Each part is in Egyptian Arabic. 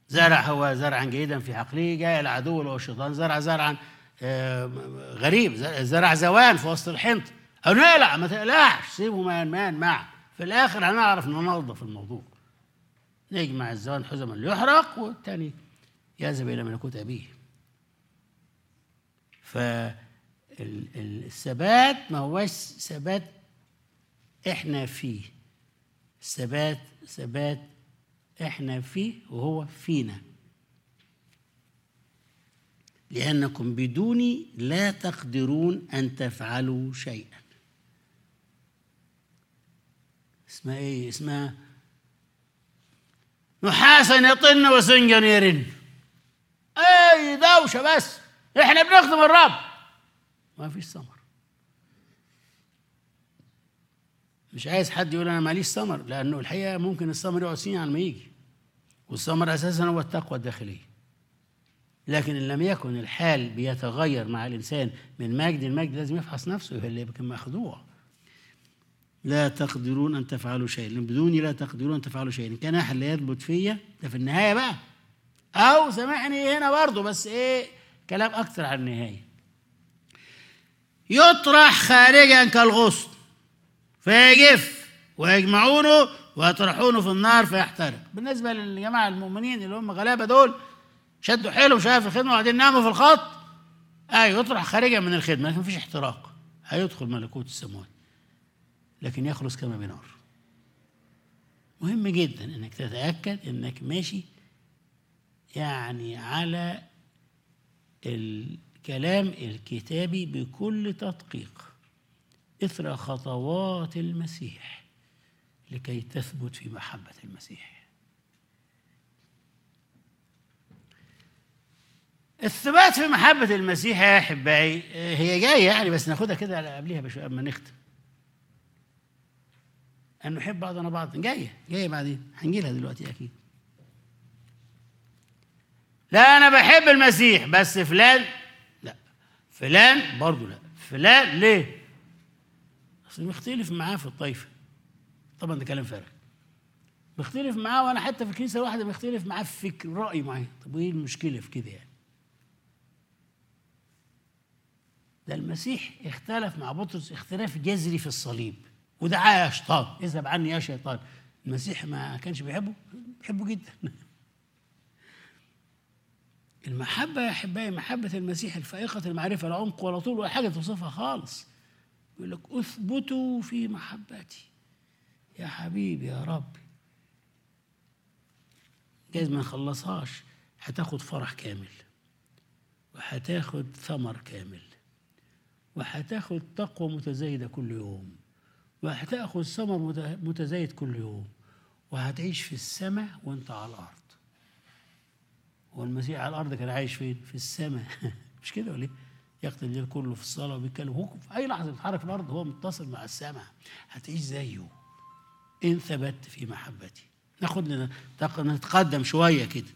زرع هو زرعا جيدا في حقله جاء العدو اللي هو الشيطان زرع زرعا آه، غريب زرع زوان في وسط الحنط أو نقلع ما تقلعش سيبه ما ينمان مع في الآخر هنعرف ننظف الموضوع نجمع الزوان حزما ليحرق والتاني يذهب إلى ملكوت أبيه فالثبات ما هوش ثبات احنا فيه الثبات ثبات احنا فيه وهو فينا لأنكم بدوني لا تقدرون أن تفعلوا شيئا اسمها ايه اسمها نحاسا يطن وسنجا يرن اي دوشه بس احنا بنخدم الرب ما فيش ثمر مش عايز حد يقول انا ماليش ثمر لانه الحقيقه ممكن الثمر يقعد سنين على ما يجي والثمر اساسا هو التقوى الداخليه لكن ان لم يكن الحال بيتغير مع الانسان من مجد لمجد لازم يفحص نفسه اللي يكون مخدوع لا تقدرون ان تفعلوا شيئا لأن بدوني لا تقدرون ان تفعلوا شيئا ان كان احد لا يثبت فيا ده في النهايه بقى او سامحني هنا برضه بس ايه كلام اكثر عن النهايه يطرح خارجا كالغصن فيجف ويجمعونه ويطرحونه في النار فيحترق بالنسبه للجماعه المؤمنين اللي هم غلابه دول شدوا حيلهم شويه في الخدمه وبعدين ناموا في الخط ايوه يطرح خارجا من الخدمه لكن مفيش احتراق هيدخل ملكوت السماوات لكن يخلص كما بنار مهم جدا انك تتاكد انك ماشي يعني على الكلام الكتابي بكل تدقيق اثر خطوات المسيح لكي تثبت في محبه المسيح الثبات في محبة المسيح يا أحبائي هي جاية يعني بس ناخدها كده قبلها بشوية قبل ما نختم أن نحب بعضنا بعضا جاية جاية بعدين هنجي لها دلوقتي أكيد لا أنا بحب المسيح بس فلان لا فلان برضه لا فلان ليه؟ أصل مختلف معاه في الطائفة طبعا ده كلام فارغ بختلف معاه وأنا حتى في الكنيسة الواحدة بختلف معاه في فكر رأي معين طب وإيه المشكلة في كده يعني؟ ده المسيح اختلف مع بطرس اختلاف جذري في الصليب ودعاه يا شيطان اذهب عني يا شيطان المسيح ما كانش بيحبه بيحبه جدا المحبة يا أحبائي محبة المسيح الفائقة المعرفة لا عمق ولا طول ولا حاجة توصفها خالص يقول لك اثبتوا في محبتي يا حبيبي يا ربي جايز ما نخلصهاش هتاخد فرح كامل وهتاخد ثمر كامل وهتاخد تقوى متزايدة كل يوم وهتاخد ثمر متزايد كل يوم وهتعيش في السماء وانت على الأرض والمسيح على الأرض كان عايش فين؟ في السماء مش كده ولا ايه؟ يقضي الليل كله في الصلاة وبيتكلم هو في أي لحظة بيتحرك في الأرض هو متصل مع السماء هتعيش زيه إن ثبت في محبتي ناخد لنا نتقدم شوية كده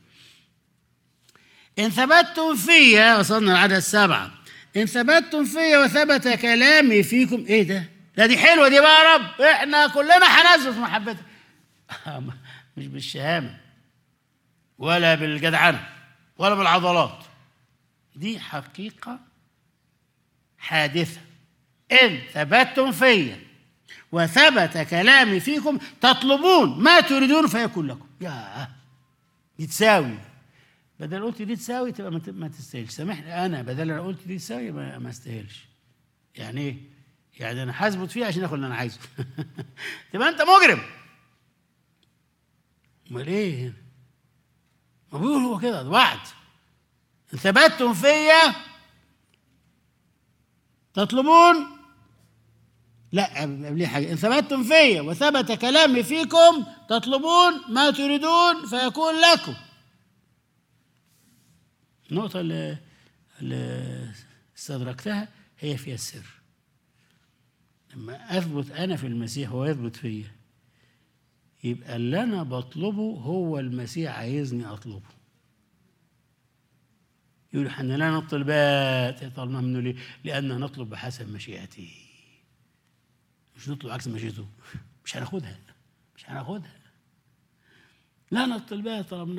إن ثبتتم فيا وصلنا العدد السبعة إن ثبتتم فيا وثبت كلامي فيكم إيه ده؟ لا دي حلوة دي بقى يا رب إحنا كلنا هنثبت في محبتك مش بالشهامة ولا بالجدعنة ولا بالعضلات دي حقيقة حادثة إن ثبتتم فيا وثبت كلامي فيكم تطلبون ما تريدون فيكون لكم يا دي تساوي بدل قلت دي تساوي تبقى ما تستاهلش سامحني انا بدل انا قلت دي تساوي ما, ما استاهلش يعني ايه يعني انا هثبت فيها عشان اخد اللي انا عايزه تبقى انت مجرم امال ايه ما بيقول هو كده ده وعد ان ثبتتم فيا تطلبون لا قبليه حاجه ان ثبتتم فيا وثبت كلامي فيكم تطلبون ما تريدون فيكون لكم النقطة اللي, اللي استدركتها هي فيها السر لما أثبت أنا في المسيح وهو يثبت فيا يبقى اللي أنا بطلبه هو المسيح عايزني أطلبه يقول احنا لا نطلبات طلبنا منه ليه؟ لأننا نطلب بحسب مشيئته مش نطلب عكس مشيئته مش هناخدها مش هناخدها لا نطلبات طلبنا